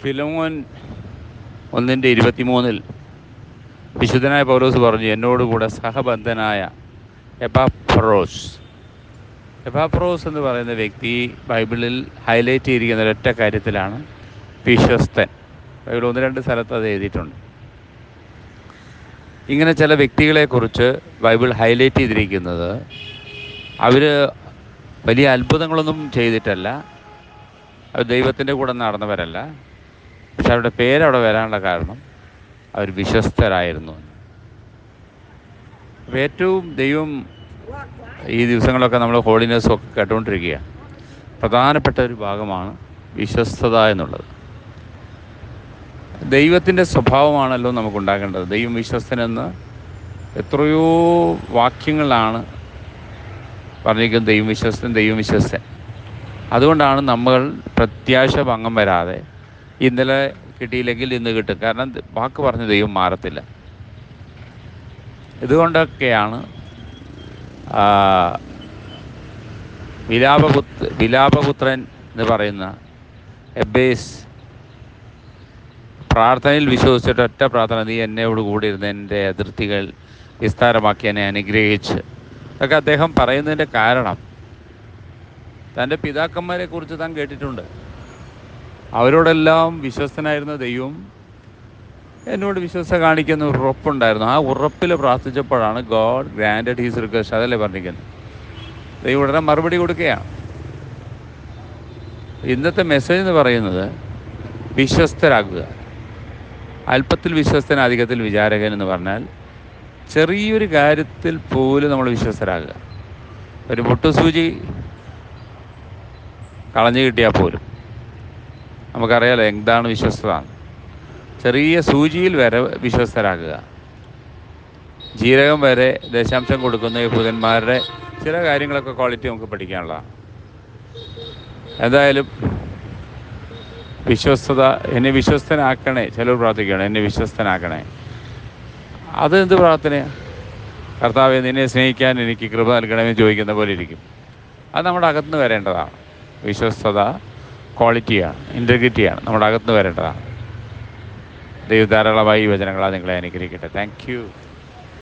ഫിലോമോൻ ഒന്നിൻ്റെ ഇരുപത്തിമൂന്നിൽ വിശുദ്ധനായ പൗലോസ് പറഞ്ഞു എന്നോടുകൂടെ സഹബന്ധനായ എപാഫ്രോസ് എപാഫ്രോസ് എന്ന് പറയുന്ന വ്യക്തി ബൈബിളിൽ ഹൈലൈറ്റ് ചെയ്തിരിക്കുന്ന ഒരൊറ്റ കാര്യത്തിലാണ് വിശ്വസ്തൻ ബൈബിൾ ഒന്ന് രണ്ട് സ്ഥലത്ത് അത് എഴുതിയിട്ടുണ്ട് ഇങ്ങനെ ചില വ്യക്തികളെക്കുറിച്ച് ബൈബിൾ ഹൈലൈറ്റ് ചെയ്തിരിക്കുന്നത് അവർ വലിയ അത്ഭുതങ്ങളൊന്നും ചെയ്തിട്ടല്ല അവർ ദൈവത്തിൻ്റെ കൂടെ നടന്നവരല്ല പക്ഷെ അവരുടെ പേരവിടെ വരാനുള്ള കാരണം അവർ വിശ്വസ്തരായിരുന്നു അപ്പോൾ ഏറ്റവും ദൈവം ഈ ദിവസങ്ങളൊക്കെ നമ്മൾ ഹോളിനെസ് ഒക്കെ കേട്ടുകൊണ്ടിരിക്കുക പ്രധാനപ്പെട്ട ഒരു ഭാഗമാണ് വിശ്വസ്തത എന്നുള്ളത് ദൈവത്തിൻ്റെ സ്വഭാവമാണല്ലോ നമുക്കുണ്ടാക്കേണ്ടത് ദൈവം വിശ്വസ്തനെന്ന് എത്രയോ വാക്യങ്ങളാണ് പറഞ്ഞിരിക്കുന്നത് ദൈവം വിശ്വസ്തൻ ദൈവം വിശ്വസ്തൻ അതുകൊണ്ടാണ് നമ്മൾ പ്രത്യാശ ഭംഗം വരാതെ ഇന്നലെ കിട്ടിയില്ലെങ്കിൽ ഇന്ന് കിട്ടും കാരണം വാക്ക് പറഞ്ഞ ദൈവം മാറത്തില്ല ഇതുകൊണ്ടൊക്കെയാണ് ആ, വിലാപപുത്ര വിലാപപുത്രൻ എന്ന് പറയുന്ന എബേസ് പ്രാർത്ഥനയിൽ വിശ്വസിച്ചിട്ട് ഒറ്റ പ്രാർത്ഥന നീ എന്നോട് കൂടി ഇരുന്ന് എൻ്റെ അതിർത്തികൾ വിസ്താരമാക്കി എന്നെ അനുഗ്രഹിച്ച് ഇതൊക്കെ അദ്ദേഹം പറയുന്നതിൻ്റെ കാരണം തൻ്റെ പിതാക്കന്മാരെ കുറിച്ച് താൻ കേട്ടിട്ടുണ്ട് അവരോടെല്ലാം വിശ്വസ്തനായിരുന്ന ദൈവം എന്നോട് വിശ്വസ്ത കാണിക്കുന്ന ഒരു ഉറപ്പുണ്ടായിരുന്നു ആ ഉറപ്പിൽ പ്രാർത്ഥിച്ചപ്പോഴാണ് ഗോഡ് ഗ്രാൻഡഡ് ഹീസ് റിക്വസ്റ്റ് അതല്ലേ പറഞ്ഞിരിക്കുന്നത് ദൈവം ഉടനെ മറുപടി കൊടുക്കുകയാണ് ഇന്നത്തെ മെസ്സേജ് എന്ന് പറയുന്നത് വിശ്വസ്തരാകുക അല്പത്തിൽ വിശ്വസ്തൻ അധികത്തിൽ വിചാരകൻ എന്ന് പറഞ്ഞാൽ ചെറിയൊരു കാര്യത്തിൽ പോലും നമ്മൾ വിശ്വസ്തരാകുക ഒരു മുട്ടുസൂചി കളഞ്ഞു കിട്ടിയാൽ പോലും നമുക്കറിയാലോ എന്താണ് വിശ്വസ്തത ചെറിയ സൂചിയിൽ വരെ വിശ്വസ്തരാകുക ജീരകം വരെ ദശാംശം കൊടുക്കുന്ന യഹൂദന്മാരുടെ ചില കാര്യങ്ങളൊക്കെ ക്വാളിറ്റി നമുക്ക് പഠിക്കാനുള്ളതാണ് എന്തായാലും വിശ്വസ്തത എന്നെ വിശ്വസ്തനാക്കണേ ചിലർ പ്രാർത്ഥിക്കണം എന്നെ വിശ്വസ്തനാക്കണേ അത് എന്ത് പ്രാർത്ഥനയാണ് കർത്താവെ നിന്നെ സ്നേഹിക്കാൻ എനിക്ക് കൃപ നൽകണമെന്ന് ചോദിക്കുന്ന പോലെ ഇരിക്കും അത് നമ്മുടെ അകത്തുനിന്ന് വരേണ്ടതാണ് വിശ്വസ്തത ക്വാളിറ്റിയാണ് ഇൻറ്റഗ്രിറ്റിയാണ് നമ്മുടെ അകത്തുനിന്ന് വരേണ്ടതാണ് ദൈവ ധാരാളമായി ഈ വചനങ്ങളാ നിങ്ങളെ അനുഗ്രഹിക്കട്ടെ താങ്ക് യു